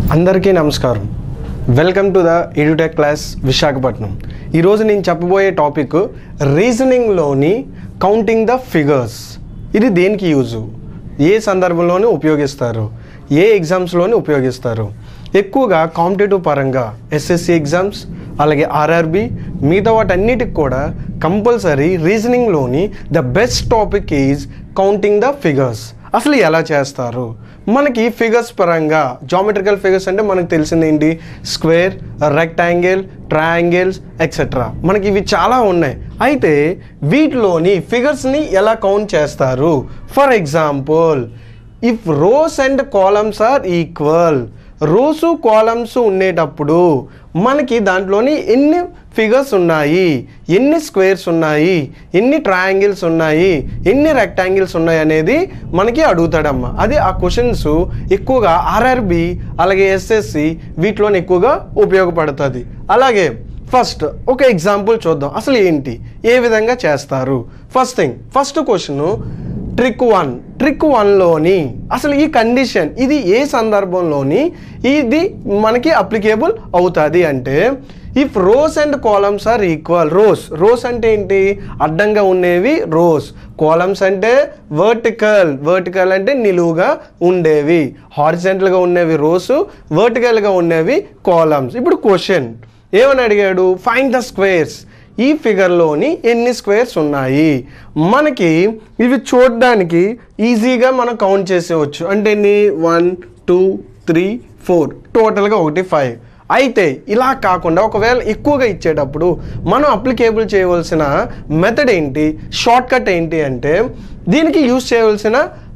అందరికీ నమస్కారం welcome to the edutech class Visakhapatnam ఈరోజు నేను చెప్పబోయే టాపిక్ రీజనింగ్లోని కౌంటింగ్ ద ఫిగర్స్ ఇది దేనికి యూజు ఏ సందర్భంలోనే ఉపయోగిస్తారు ఏ ఎగ్జామ్స్లోని ఉపయోగిస్తారు ఎక్కువగా కాంపిటేటివ్ పరంగా ఎస్ఎస్సి ఎగ్జామ్స్ అలాగే ఆర్ఆర్బి మిగతా వాటన్నిటికి కూడా కంపల్సరీ రీజనింగ్లోని the best topic is counting the figures అసలు ఎలా చేస్తారు మనకి ఫిగర్స్ పరంగా జామెట్రికల్ ఫిగర్స్ అంటే మనకు తెలిసింది ఏంటి స్క్వేర్ రెక్టాంగిల్ ట్రయాంగిల్స్ ఎక్సెట్రా మనకి ఇవి చాలా ఉన్నాయి అయితే వీటిలోని ఫిగర్స్ని ఎలా కౌంట్ చేస్తారు for example if rows and columns are equal rows columns ఉండేటప్పుడు మనకి దాంట్లోని ఎన్ని ఫిగర్స్ ఉన్నాయి ఎన్ని స్క్వేర్స్ ఉన్నాయి ఎన్ని ట్రయాంగిల్స్ ఉన్నాయి ఎన్ని రెక్టాంగిల్స్ ఉన్నాయి అనేది మనకి అడుగుతాడమ్మా అది ఆ క్వశ్చన్స్ ఎక్కువగా ఆర్ఆర్బి అలాగే ఎస్ఎస్సి వీటిలోని ఎక్కువగా ఉపయోగపడుతుంది అలాగే ఫస్ట్ ఒక ఎగ్జాంపుల్ చూద్దాం అసలు ఏంటి ఏ విధంగా చేస్తారు first thing first question trick one ట్రిక్ వన్లోని అసలు ఈ కండిషన్ ఇది ఏ సందర్భంలోని ఇది మనకి అప్లికేబుల్ అవుతుంది అంటే if rows and columns are equal rows rows అంటే ఏంటి అడ్డంగా ఉండేవి రోస్ కాలమ్స్ అంటే వర్టికల్ వర్టికల్ అంటే నిలువుగా ఉండేవి హారిజెంటల్గా ఉండేవి రోస్ వర్టికల్గా ఉండేవి కాలమ్స్ ఇప్పుడు క్వశ్చన్ ఏమని అడిగాడు ఫైండ్ ద స్క్వేర్స్ ఈ ఫిగర్లోని ఎన్ని స్క్వేర్స్ ఉన్నాయి మనకి ఇవి చూడడానికి ఈజీగా మనం కౌంట్ చేసేవచ్చు అంటే ఎన్ని వన్ టూ త్రీ ఫోర్ టోటల్గా ఒకటి ఫైవ్ అయితే ఇలా కాకుండా ఒకవేళ ఎక్కువగా ఇచ్చేటప్పుడు మనం అప్లికేబుల్ చేయవలసిన మెథడ్ ఏంటి షార్ట్ కట్ ఏంటి అంటే దీనికి యూజ్ చేయవలసిన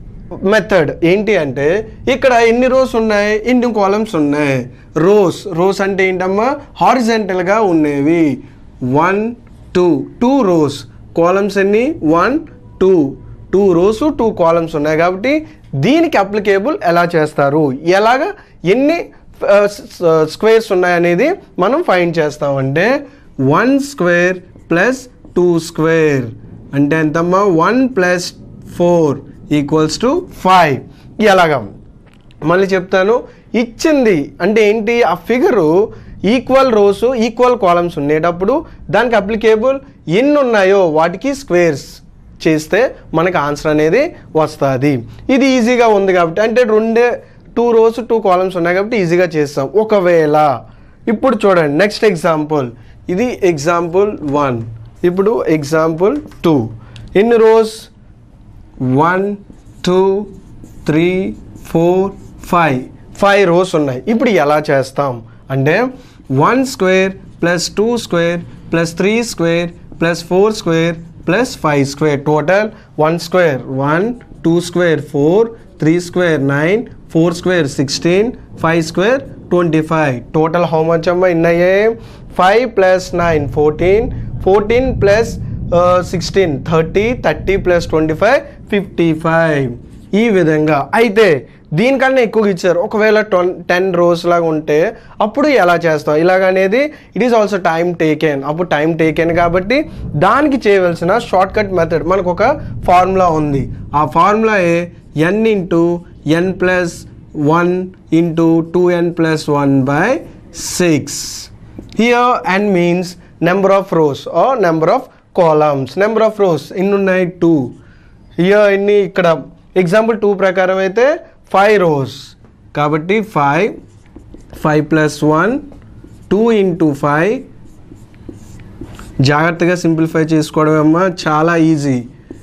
మెథడ్ ఏంటి అంటే ఇక్కడ ఎన్ని రోస్ ఉన్నాయి ఎన్ని కాలమ్స్ ఉన్నాయి రోస్ రోస్ అంటే ఏంటమ్మా హారిజెంటల్గా ఉండేవి one two two rows columns ఎన్ని one two two rows two columns ఉన్నాయి కాబట్టి దీనికి అప్లికేబుల్ ఎలా చేస్తారు ఎలాగ ఎన్ని స్క్వేర్స్ ఉన్నాయనేది మనం ఫైండ్ చేస్తామంటే one square plus two square అంటే ఎంతమ్మా one plus four equals to five ఎలాగా మళ్ళీ చెప్తాను ఇచ్చింది అంటే ఏంటి ఆ figure equal rows equal columns ఉండేటప్పుడు దానికి అప్లికేబుల్ ఎన్ని ఉన్నాయో వాటికి స్క్వేర్స్ చేస్తే మనకు ఆన్సర్ అనేది వస్తుంది ఇది ఈజీగా ఉంది కాబట్టి అంటే రెండే టూ రోస్ టూ కాలమ్స్ ఉన్నాయి కాబట్టి ఈజీగా చేస్తాం ఒకవేళ ఇప్పుడు చూడండి నెక్స్ట్ ఎగ్జాంపుల్ ఇది ఎగ్జాంపుల్ వన్ ఇప్పుడు ఎగ్జాంపుల్ టూ ఎన్ని rows one two three four five five rows ఉన్నాయి ఇప్పుడు ఎలా చేస్తాం అంటే one square plus two square plus three square plus four square plus five square total one square one two square four three square nine four square sixteen five square twenty five total how much అమ్మా ఇన్ అయ్యాయి five plus nine fourteen fourteen plus sixteen thirty thirty plus twenty five fifty five ఈ విధంగా అయితే దీనికన్నా ఎక్కువ ఇచ్చారు ఒకవేళ ట్వం టెన్ రోస్ లాగా ఉంటే అప్పుడు ఎలా చేస్తాం ఇలాగ అనేది it is also time taken అప్పుడు టైం టేకెన్ కాబట్టి దానికి చేయవలసిన షార్ట్ కట్ మెథడ్ మనకు ఒక ఫార్ములా ఉంది ఆ ఫార్ములా ఏ n into n plus one into two n plus one by six here n means number of rows or number of columns number of rows ఎన్ని ఉన్నాయి టూ హియర్ ఎన్ని ఇక్కడ example two ప్రకారం అయితే five rows కాబట్టి five five plus one two into five జాగ్రత్తగా simplify చేసుకోవడం అమ్మా చాలా easy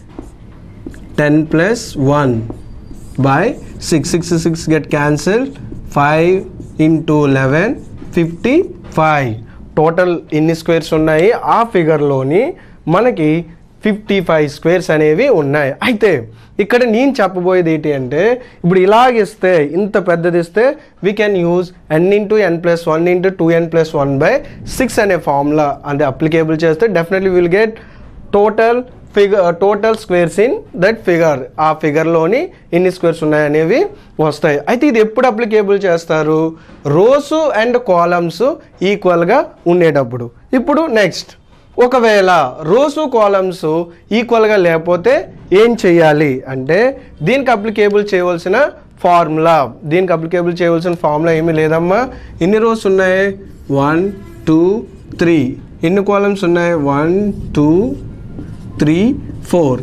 ten plus one by six six six get cancel five into eleven fifty five total ఎన్ని స్క్వేర్స్ ఉన్నాయి ఆ ఫిగర్లోని మనకి ఫిఫ్టీ ఫైవ్ స్క్వేర్స్ అనేవి ఉన్నాయి అయితే ఇక్కడ నేను చెప్పబోయేది ఏంటి అంటే ఇప్పుడు ఇలాగిస్తే ఇంత పెద్దది ఇస్తే we can use n into n plus one into two n plus one by six అనే ఫార్ములా అంటే అప్లికేబుల్ చేస్తే definitely will get total figure total squares in that figure ఆ ఫిగర్లోని ఎన్ని స్క్వేర్స్ ఉన్నాయనేవి వస్తాయి అయితే ఇది ఎప్పుడు అప్లికేబుల్ చేస్తారు రోసు అండ్ కాలమ్స్ ఈక్వల్గా ఉండేటప్పుడు ఇప్పుడు నెక్స్ట్ ఒకవేళ రోసు కాలమ్స్ ఈక్వల్గా లేకపోతే ఏం చేయాలి అంటే దీనికి అప్లికేబుల్ చేయవలసిన ఫార్ములా దీనికి అప్లికేబుల్ చేయవలసిన ఫార్ములా ఏమీ లేదమ్మా ఎన్ని రోస్ ఉన్నాయి వన్ టూ త్రీ ఎన్ని కాలమ్స్ ఉన్నాయి వన్ టూ త్రీ ఫోర్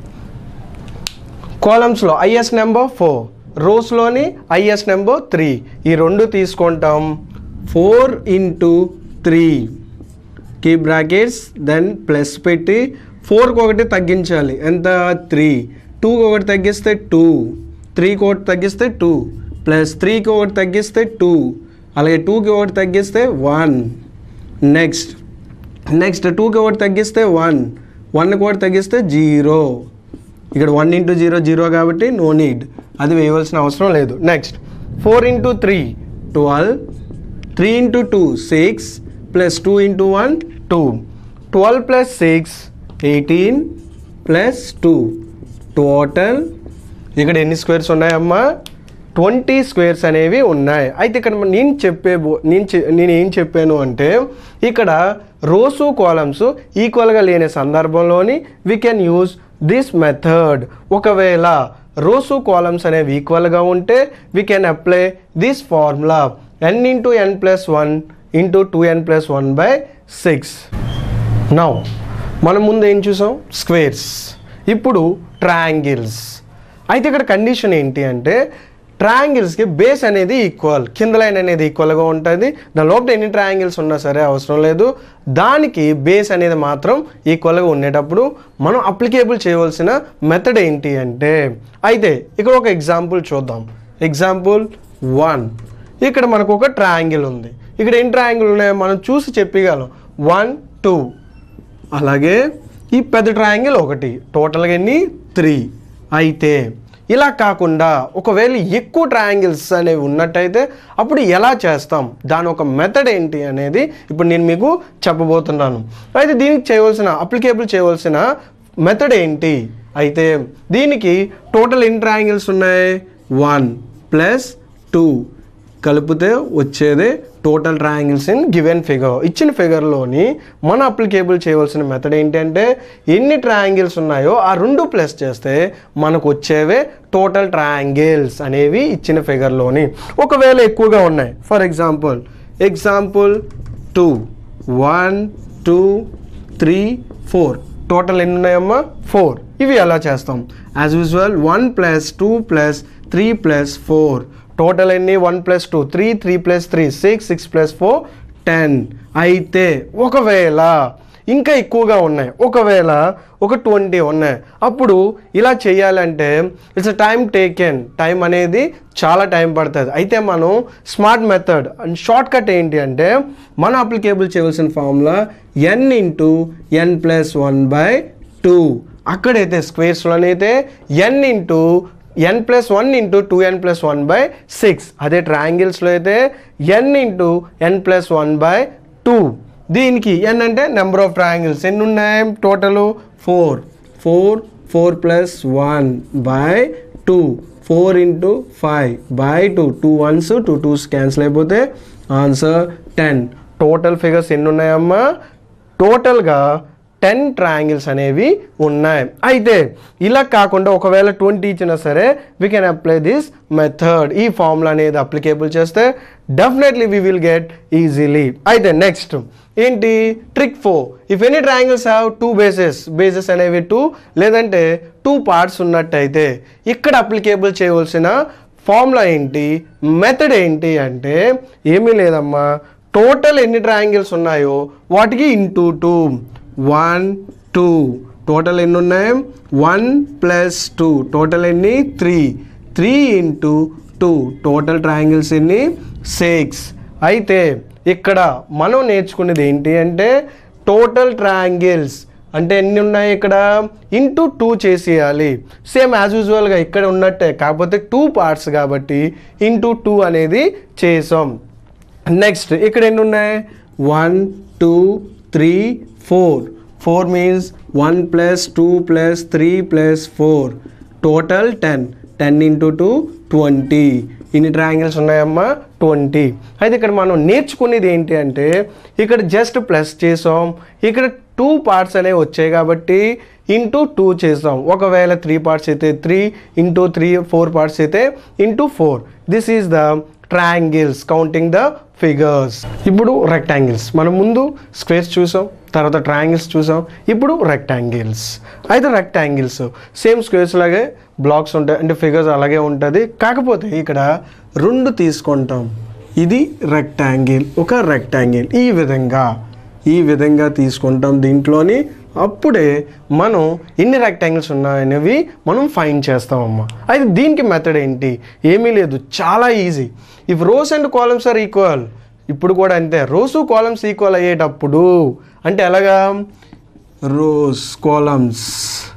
కాలమ్స్లో ఐఎస్ నెంబర్ ఫోర్ రోస్లోని ఐఎస్ నెంబర్ త్రీ ఈ రెండు తీసుకుంటాం ఫోర్ ఇంటూ త్రీ కీ బ్రాకెట్స్ దెన్ ప్లస్ పెట్టి ఫోర్కి ఒకటి తగ్గించాలి ఎంత త్రీ టూకి ఒకటి తగ్గిస్తే టూ త్రీకి ఒకటి తగ్గిస్తే టూ ప్లస్ త్రీకి ఒకటి తగ్గిస్తే టూ అలాగే టూకి ఒకటి తగ్గిస్తే వన్ నెక్స్ట్ నెక్స్ట్ టూకి ఒకటి తగ్గిస్తే వన్ వన్కి ఒకటి తగ్గిస్తే జీరో ఇక్కడ వన్ ఇంటూ జీరో జీరో కాబట్టి నో నీడ్ అది వేయవలసిన అవసరం లేదు next four into three twelve three into two six plus two into one two twelve plus six eighteen plus two total ఇక్కడ ఎన్ని స్క్వేర్స్ ఉన్నాయమ్మా ట్వంటీ స్క్వేర్స్ అనేవి ఉన్నాయి అయితే ఇక్కడ నేను చెప్పే బో- నేను చె- నేను ఏం చెప్పాను అంటే ఇక్కడ రోసు కాలమ్స్ ఈక్వల్గా లేని సందర్భంలోని we can use this method ఒకవేళ రోసు కాలమ్స్ అనేవి ఈక్వల్గా ఉంటే we can apply this formula n into n plus one into two n plus one by six now మనం ముందు ఏం చూసాం స్క్వేర్స్ ఇప్పుడు ట్రయాంగిల్స్ అయితే ఇక్కడ కండిషన్ ఏంటి అంటే ట్రయాంగిల్స్కి బేస్ అనేది ఈక్వల్ కింద లైన్ అనేది ఈక్వల్గా ఉంటుంది దాని లోపల ఎన్ని ట్రయాంగిల్స్ ఉన్నా సరే అవసరం లేదు దానికి బేస్ అనేది మాత్రం ఈక్వల్గా ఉండేటప్పుడు మనం అప్లికేబుల్ చేయవలసిన మెథడ్ ఏంటి అంటే అయితే ఇక్కడ ఒక ఎగ్జాంపుల్ చూద్దాం ఎగ్జాంపుల్ వన్ ఇక్కడ మనకు ఒక ట్రయాంగిల్ ఉంది ఇక్కడ ఎన్ని ట్రయాంగిల్ ఉన్నాయో మనం చూసి చెప్పగలం వన్ టూ అలాగే ఈ పెద్ద ట్రయాంగిల్ ఒకటి టోటల్గా ఎన్ని త్రీ అయితే ఇలా కాకుండా ఒకవేళ ఎక్కువ ట్రయాంగిల్స్ అనేవి ఉన్నట్టయితే అప్పుడు ఎలా చేస్తాం దాని ఒక మెథడ్ ఏంటి అనేది ఇప్పుడు నేను మీకు చెప్పబోతున్నాను అయితే దీనికి చేయవలసిన అప్లికేబుల్ చేయవలసిన మెథడ్ ఏంటి అయితే దీనికి టోటల్ ఎన్ని ట్రయాంగిల్స్ ఉన్నాయి వన్ ప్లస్ టూ కలిపితే వచ్చేదే total triangles in given figure ఇచ్చిన ఫిగర్లోని మన అప్లికేబుల్ చేయవలసిన మెథడ్ ఏంటంటే ఎన్ని ట్రయాంగిల్స్ ఉన్నాయో ఆ రెండు ప్లస్ చేస్తే మనకు వచ్చేవే టోటల్ ట్రయాంగిల్స్ అనేవి ఇచ్చిన ఫిగర్లోని ఒకవేళ ఎక్కువగా ఉన్నాయి for example example two one two three four total ఎన్ని ఉన్నాయమ్మా ఫోర్ ఇవి ఎలా చేస్తాం as usual one plus two plus three plus four total ఎన్ని one plus two three three plus three six six plus four ten అయితే ఒకవేళ ఇంకా ఎక్కువగా ఉన్నాయి ఒకవేళ ఒక ట్వంటీ ఉన్నాయి అప్పుడు ఇలా చేయాలంటే it's a time taken time అనేది చాలా టైం పడుతుంది అయితే మనం smart method and shortcut ఏంటి అంటే మన అప్లికేబుల్ చేయవలసిన formula n into n plus one by two అక్కడైతే స్క్వేర్స్లోనైతే n into n plus one into two n plus one by six అదే ట్రయాంగిల్స్లో అయితే n into n plus one by two దీనికి ఎన్ అంటే నెంబర్ ఆఫ్ ట్రయాంగిల్స్ ఎన్ని ఉన్నాయి total four four four plus one by two four into five by two two ones two twos cancel అయిపోతే answer ten total figures ఎన్ని ఉన్నాయమ్మా టోటల్గా ten triangles అనేవి ఉన్నాయి అయితే ఇలా కాకుండా ఒకవేళ ట్వంటీ ఇచ్చినా సరే we can apply this method ఈ ఫార్ములా అనేది అప్లికేబుల్ చేస్తే definitely we will get easily అయితే నెక్స్ట్ ఏంటి trick four if any triangles have two bases bases అనేవి టూ లేదంటే టూ పార్ట్స్ ఉన్నట్టయితే ఇక్కడ అప్లికేబుల్ చేయవలసిన ఫార్ములా ఏంటి మెథడ్ ఏంటి అంటే ఏమీ లేదమ్మా టోటల్ ఎన్ని ట్రయాంగిల్స్ ఉన్నాయో వాటికి into two one two total ఎన్ని ఉన్నాయి వన్ ప్లస్ టూ టోటల్ ఎన్ని three three into two total triangles ఎన్ని సిక్స్ అయితే ఇక్కడ మనం నేర్చుకునేది ఏంటి అంటే టోటల్ ట్రయాంగిల్స్ అంటే ఎన్ని ఉన్నాయి ఇక్కడ ఇంటూ టూ చేసేయాలి సేమ్ యాజ్ యూజువల్గా ఇక్కడ ఉన్నట్టే కాకపోతే టూ పార్ట్స్ కాబట్టి ఇంటూ టూ అనేది చేసాం నెక్స్ట్ ఇక్కడ ఎన్ని ఉన్నాయి one two three four four means one plus two plus three plus four total ten ten into two twenty ఇన్ని ట్రయాంగిల్స్ ఉన్నాయమ్మా ట్వంటీ అయితే ఇక్కడ మనం నేర్చుకునేది ఏంటి అంటే ఇక్కడ జస్ట్ ప్లస్ చేసాం ఇక్కడ టూ పార్ట్స్ అనేవి వచ్చాయి కాబట్టి ఇంటూ టూ చేస్తాం ఒకవేళ త్రీ పార్ట్స్ అయితే three into three four parts అయితే into four this is the triangles counting the figures ఇప్పుడు రెక్టాంగిల్స్ మనం ముందు స్క్వేర్స్ చూసాం తర్వాత ట్రయాంగిల్స్ చూసాం ఇప్పుడు రెక్టాంగిల్స్ అయితే రెక్టాంగిల్స్ సేమ్ స్క్వేర్స్ లాగే బ్లాక్స్ ఉంటాయి అంటే ఫిగర్స్ అలాగే ఉంటుంది కాకపోతే ఇక్కడ రెండు తీసుకుంటాం ఇది రెక్టాంగిల్ ఒక రెక్టాంగిల్ ఈ విధంగా ఈ విధంగా తీసుకుంటాం దీంట్లోని అప్పుడే మనం ఎన్ని రెక్టాంగిల్స్ ఉన్నాయనేవి మనం ఫైండ్ చేస్తామమ్మా అయితే దీనికి మెథడ్ ఏంటి ఏమీ లేదు చాలా easy if rows and columns are equal ఇప్పుడు కూడా అంతే రోసు కాలమ్స్ ఈక్వల్ అయ్యేటప్పుడు అంటే ఎలాగా rows columns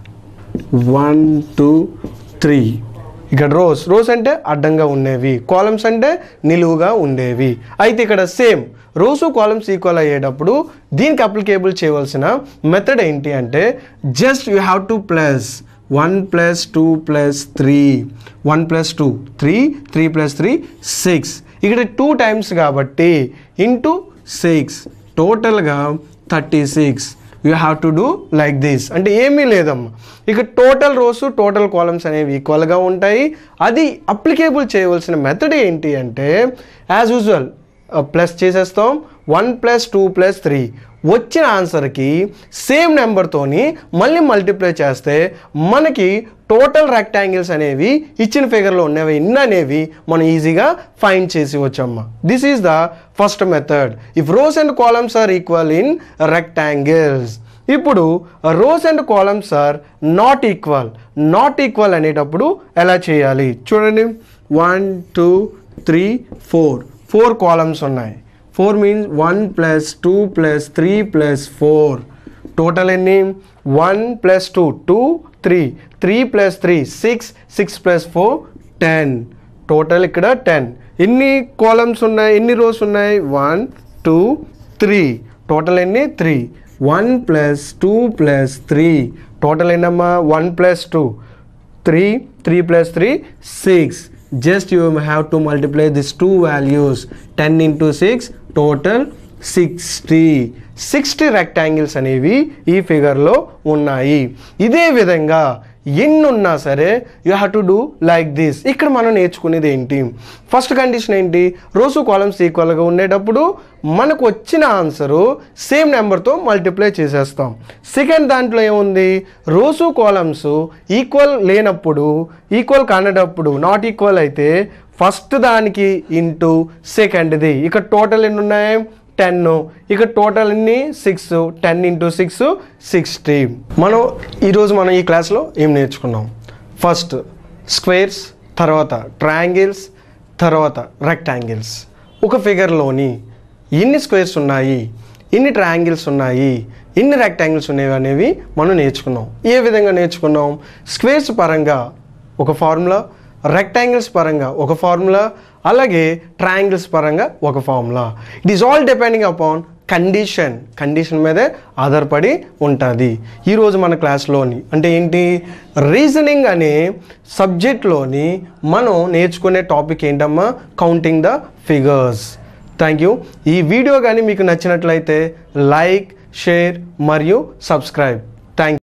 one two three ఇక్కడ రోస్ రోస్ అంటే అడ్డంగా ఉండేవి కాలమ్స్ అంటే నిలువుగా ఉండేవి అయితే ఇక్కడ సేమ్ రోసు కాలమ్స్ ఈక్వల్ అయ్యేటప్పుడు దీనికి అప్లికేబుల్ చేయవలసిన మెథడ్ ఏంటి అంటే just you have to plus one plus two plus three one plus two three three plus three six ఇక్కడ టూ టైమ్స్ కాబట్టి ఇంటూ సిక్స్ టోటల్గా thirty six you have to do like this అంటే ఏమీ లేదమ్మా ఇక total rose total columns అనేవి ఈక్వల్గా ఉంటాయి అది అప్లికేబుల్ చేయవలసిన మెథడ్ ఏంటి అంటే యాజ్ యూజువల్ ప్లస్ చేసేస్తాం one plus two plus three వచ్చిన ఆన్సర్కి సేమ్ నెంబర్తోని మళ్ళీ మల్టిప్లై చేస్తే మనకి టోటల్ రెక్టాంగిల్స్ అనేవి ఇచ్చిన ఫిగర్లో ఉన్నవి ఎన్ని అనేవి మనం ఈజీగా ఫైండ్ చేసి వచ్చామ్మా this is the first method if rows and columns are equal in rectangles ఇప్పుడు rows and columns are not equal not equal అనేటప్పుడు ఎలా చేయాలి చూడండి one two three four four columns ఉన్నాయి four means one plus two plus three plus four total ఎన్ని one plus two two three three plus three six six plus four ten total ఇక్కడ ten ఎన్ని columns ఉన్నాయి ఎన్ని rows ఉన్నాయి one two three total ఎన్ని three one plus two plus three total ఎన్నమ్మా one plus two three three plus three six just you have to multiply this two values ten into six total sixty sixty rectangles అనేవి ఈ ఫిగర్లో ఉన్నాయి ఇదే విధంగా ఎన్ని ఉన్నా సరే you have to do like this ఇక్కడ మనం నేర్చుకునేది ఏంటి ఫస్ట్ కండిషన్ ఏంటి రోజు కాలమ్స్ ఈక్వల్గా ఉండేటప్పుడు మనకు వచ్చిన ఆన్సరు సేమ్ నెంబర్తో మల్టిప్లై చేసేస్తాం సెకండ్ దాంట్లో ఏముంది రోజు కాలమ్స్ ఈక్వల్ లేనప్పుడు ఈక్వల్ కానటప్పుడు నాట్ ఈక్వల్ అయితే ఫస్ట్ దానికి ఇంటూ సెకండ్ది ఇక్కడ టోటల్ ఎన్ని ఉన్నాయి టెన్ ఇక టోటల్ ఎన్ని six ten into six sixty మనం ఈరోజు మనం ఈ క్లాస్లో ఏం నేర్చుకున్నాం ఫస్ట్ స్క్వేర్స్ తర్వాత ట్రయాంగిల్స్ తర్వాత రెక్టాంగిల్స్ ఒక ఫిగర్లోని ఎన్ని స్క్వేర్స్ ఉన్నాయి ఎన్ని ట్రయాంగిల్స్ ఉన్నాయి ఎన్ని రెక్టాంగిల్స్ ఉన్నాయి అనేవి మనం నేర్చుకున్నాం ఏ విధంగా నేర్చుకున్నాం స్క్వేర్స్ పరంగా ఒక ఫార్ములా రెక్టాంగిల్స్ పరంగా ఒక ఫార్ములా అలాగే ట్రయాంగిల్స్ పరంగా ఒక formula it is all depending upon condition condition మీదే ఆధారపడి ఉంటుంది ఈరోజు మన క్లాస్లోని అంటే ఏంటి రీజనింగ్ అనే సబ్జెక్ట్లోని మనం నేర్చుకునే టాపిక్ ఏంటమ్మా counting the figures thank you ఈ వీడియో కానీ మీకు నచ్చినట్లయితే లైక్ షేర్ మరియు సబ్స్క్రైబ్ థ్యాంక్